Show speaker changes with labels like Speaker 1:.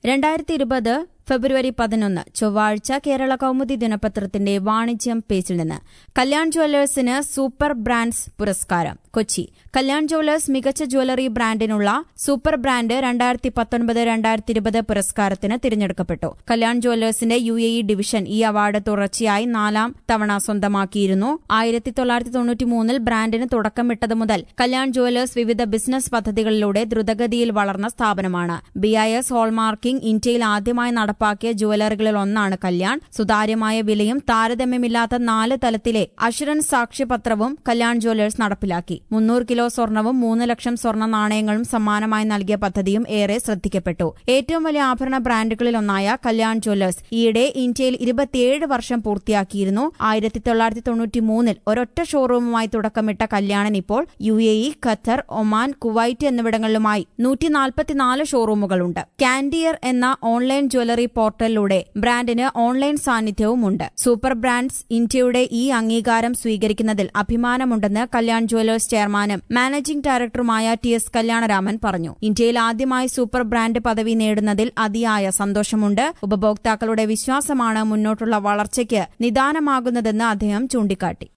Speaker 1: രണ്ടായിരത്തി ഇരുപത് ഫെബ്രുവരി പതിനൊന്ന് ചൊവ്വാഴ്ച കേരള കൗമുദി ദിനപത്രത്തിന്റെ വാണിജ്യം പേജിൽ നിന്ന് കല്യാൺ ജ്വല്ലേഴ്സിന് സൂപ്പർ ബ്രാൻഡ്സ് പുരസ്കാരം കൊച്ചി കല്യാൺ ജ്വല്ലേഴ്സ് മികച്ച ജ്വല്ലറി ബ്രാൻഡിനുള്ള സൂപ്പർ ബ്രാൻഡ് രണ്ടായിരത്തി പത്തൊൻപത് രണ്ടായിരത്തി ഇരുപത് പുരസ്കാരത്തിന് തിരഞ്ഞെടുക്കപ്പെട്ടു കല്യാൺ ജ്വല്ലേഴ്സിന്റെ യു എ ഇ ഡിവിഷൻ ഈ അവാർഡ് തുടർച്ചയായി നാലാം തവണ സ്വന്തമാക്കിയിരുന്നു ആയിരത്തി തൊള്ളായിരത്തി തൊണ്ണൂറ്റി മൂന്നിൽ ബ്രാൻഡിന് തുടക്കമിട്ടത് മുതൽ കല്യാൺ ജ്വല്ലേഴ്സ് വിവിധ ബിസിനസ് പദ്ധതികളിലൂടെ ദ്രുതഗതിയിൽ വളർന്ന സ്ഥാപനമാണ് ബി ഐ എസ് ഹോൾമാർക്കിംഗ് ഇന്ത്യയിൽ ആദ്യമായി നടപ്പാക്കിയ ജുവലറികളിൽ ഒന്നാണ് കല്യാൺ സുതാര്യമായ വിലയും താരതമ്യമില്ലാത്ത നാല് തലത്തിലെ അഷുറൻസ് സാക്ഷ്യപത്രവും കല്യാൺ ജ്വല്ലേഴ്സ് നടപ്പിലാക്കി മുന്നൂറ് കിലോ സ്വർണവും മൂന്ന് ലക്ഷം സ്വർണ്ണ നാണയങ്ങളും സമ്മാനമായി നൽകിയ പദ്ധതിയും ഏറെ ശ്രദ്ധിക്കപ്പെട്ടു ഏറ്റവും വലിയ ആഭരണ ബ്രാൻഡുകളിലൊന്നായ കല്യാൺ ജ്വല്ലേഴ്സ് ഈയിടെ ഇന്ത്യയിൽ ഇരുപത്തിയേഴ് വർഷം പൂർത്തിയാക്കിയിരുന്നു ആയിരത്തി തൊള്ളായിരത്തി തൊണ്ണൂറ്റി മൂന്നിൽ ഒരൊറ്റ ഷോറൂമുമായി തുടക്കമിട്ട കല്യാണൻ ഇപ്പോൾ U A E Qatar Oman Kuwait എന്നിവിടങ്ങളിലുമായി നൂറ്റി നാൽപ്പത്തിനാല് ഷോറൂമുകളുണ്ട് കാൻഡിയർ എന്ന ഓൺലൈൻ ജ്വല്ലറി പോർട്ടലിലൂടെ ബ്രാൻഡിന് ഓൺലൈൻ സാന്നിധ്യവുമുണ്ട് സൂപ്പർ ബ്രാൻഡ്സ് ഇന്ത്യയുടെ ഈ അംഗീകാരം സ്വീകരിക്കുന്നതിൽ അഭിമാനമുണ്ടെന്ന് കല്യാൺ ജ്വല്ലേഴ്സ് ചെയർമാനും മാനേജിംഗ് ഡയറക്ടറുമായ ടി എസ് കല്യാണരാമൻ പറഞ്ഞു ഇന്ത്യയിൽ ആദ്യമായി സൂപ്പർ ബ്രാൻഡ് പദവി നേടുന്നതിൽ അതിയായ സന്തോഷമുണ്ട് ഉപഭോക്താക്കളുടെ വിശ്വാസമാണ് മുന്നോട്ടുള്ള വളർച്ചയ്ക്ക് നിദാനമാകുന്നതെന്ന് അദ്ദേഹം ചൂണ്ടിക്കാട്ടി